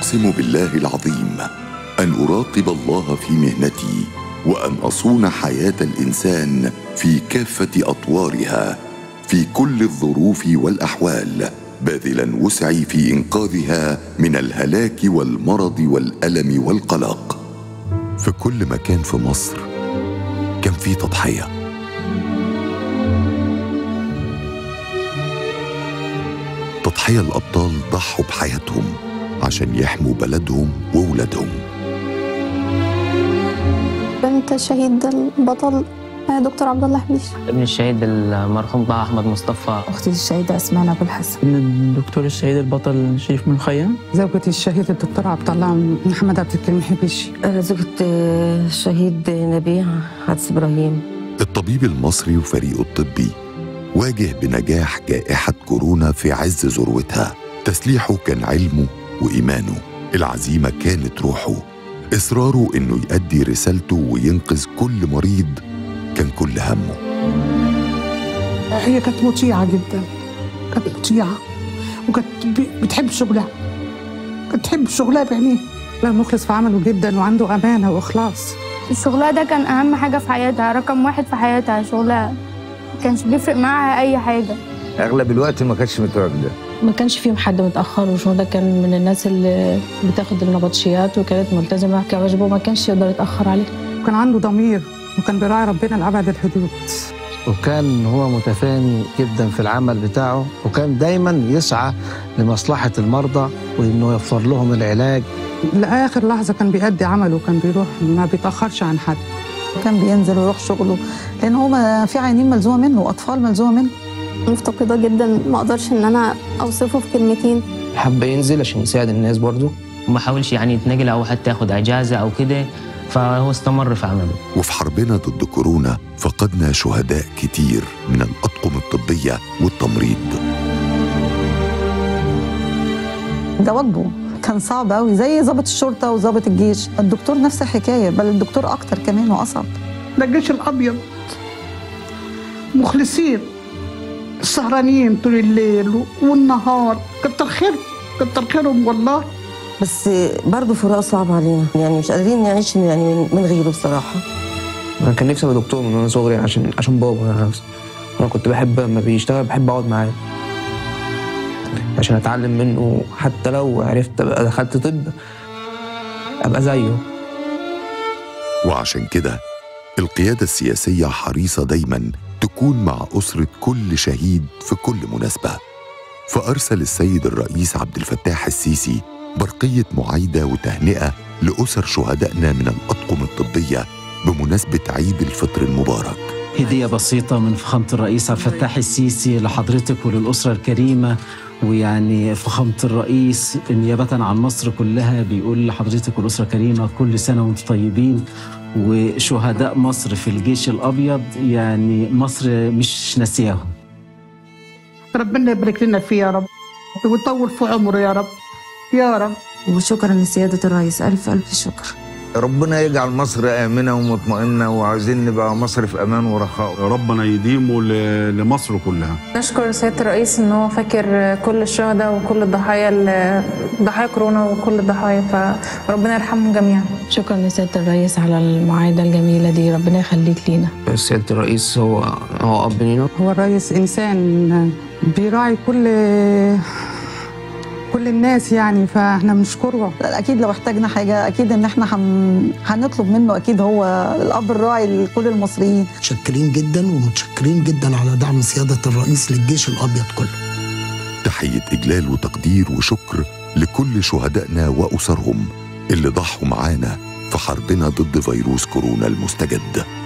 اقسم بالله العظيم ان اراقب الله في مهنتي وان اصون حياه الانسان في كافه اطوارها في كل الظروف والاحوال باذلا وسعي في انقاذها من الهلاك والمرض والالم والقلق في كل مكان في مصر كان في تضحيه تضحيه الابطال ضحوا بحياتهم عشان يحموا بلدهم وولادهم بنت الشهيد البطل دكتور عبد الله حبيش ابن الشهيد المرحوم طه احمد مصطفى اختي الشهيده اسماء ابو الحسن ابن الدكتور الشهيد البطل شريف من الخيام زوجتي الشهيد الدكتور عبد الله محمد عبد الكريم حبيشي انا زوجة الشهيد نبيه عدس ابراهيم الطبيب المصري وفريقه الطبي واجه بنجاح جائحة كورونا في عز ذروتها تسليحه كان علمه وإيمانه العزيمة كانت روحه إصراره إنه يؤدي رسالته وينقذ كل مريض كان كل همه هي كانت مطيعة جدا كانت مطيعة وكانت بتحب شغلها كانت تحب شغلها بعينيها لا مخلص في عمله جدا وعنده أمانة وإخلاص شغلها ده كان أهم حاجة في حياتها رقم واحد في حياتها شغلها ما كانش بيفرق معاها أي حاجة اغلب الوقت ما كانتش متواجده ما كانش فيهم حد متاخر وشو ده كان من الناس اللي بتاخد النبطشيات وكانت ملتزمه كواجبه ما كانش يقدر يتاخر عليه وكان عنده ضمير وكان بيراعي ربنا لأبعد الحدود وكان هو متفاني جدا في العمل بتاعه وكان دايما يسعى لمصلحة المرضى وإنه يوفر لهم العلاج لآخر لحظة كان بيأدي عمله وكان بيروح ما بيتأخرش عن حد كان بينزل ويروح شغله لان هو في عيانين ملزومه منه واطفال ملزومه منه مفتقدة جدا ما أقدرش إن أنا أوصفه في كلمتين حب ينزل عشان يساعد الناس برضه وما حاولش يعني يتنقل او حتى ياخد اجازه او كده فهو استمر في عمله وفي حربنا ضد كورونا فقدنا شهداء كتير من الأطقم الطبية والتمريض ده واجبه كان صعب قوي زي ضابط الشرطه وضابط الجيش الدكتور نفس الحكايه بل الدكتور اكتر كمان واصعب ده الجيش الأبيض مخلصين سهرانين طول الليل والنهار كتر خيرهم كتر خيرهم والله بس برضه فراق صعب علينا يعني مش قادرين نعيش يعني من- من غيره بصراحه انا كان نفسي ابقى دكتور من وانا صغري عشان عشان بابا انا نفسي انا كنت بحب لما بيشتغل بحب اقعد معاه عشان اتعلم منه حتى لو عرفت ابقى دخلت طب ابقى زيه وعشان كده القيادة السياسية حريصة دايما تكون مع أسرة كل شهيد في كل مناسبة فأرسل السيد الرئيس عبد الفتاح السيسي برقية معايدة وتهنئة لأسر شهدائنا من الأطقم الطبية بمناسبة عيد الفطر المبارك هدية بسيطة من فخامة الرئيس عبد الفتاح السيسي لحضرتك وللأسرة الكريمة ويعني فخامة الرئيس نيابة عن مصر كلها بيقول لحضرتك والأسرة الكريمة كل سنة وانتم طيبين وشهداء مصر في الجيش الأبيض يعني مصر مش ناسياهم ربنا يبارك لنا فيه يا رب ويطول في عمره يا رب يا رب وشكرا لسياده الرئيس الف الف شكر ربنا يجعل مصر امنه ومطمئنه وعايزين نبقى مصر في امان ورخاء ربنا يديمه ل- لمصر كلها نشكر سياده الرئيس ان هو فاكر كل الشهداء وكل الضحايا ال- ضحايا كورونا وكل الضحايا فربنا يرحمهم جميعا شكرا لسياده الرئيس على المعايده الجميله دي ربنا يخليك لينا سياده الرئيس هو هو اب لينا هو الرئيس إنسان بيراعي كل كل الناس يعني فاحنا بنشكره اكيد لو احتاجنا حاجه اكيد ان احنا هن... هنطلب منه اكيد هو الاب الراعي لكل المصريين متشكرين جدا ومتشكرين جدا على دعم سيادة الرئيس للجيش الأبيض كله تحية إجلال وتقدير وشكر لكل شهدائنا وأسرهم اللي ضحوا معانا في حربنا ضد فيروس كورونا المستجد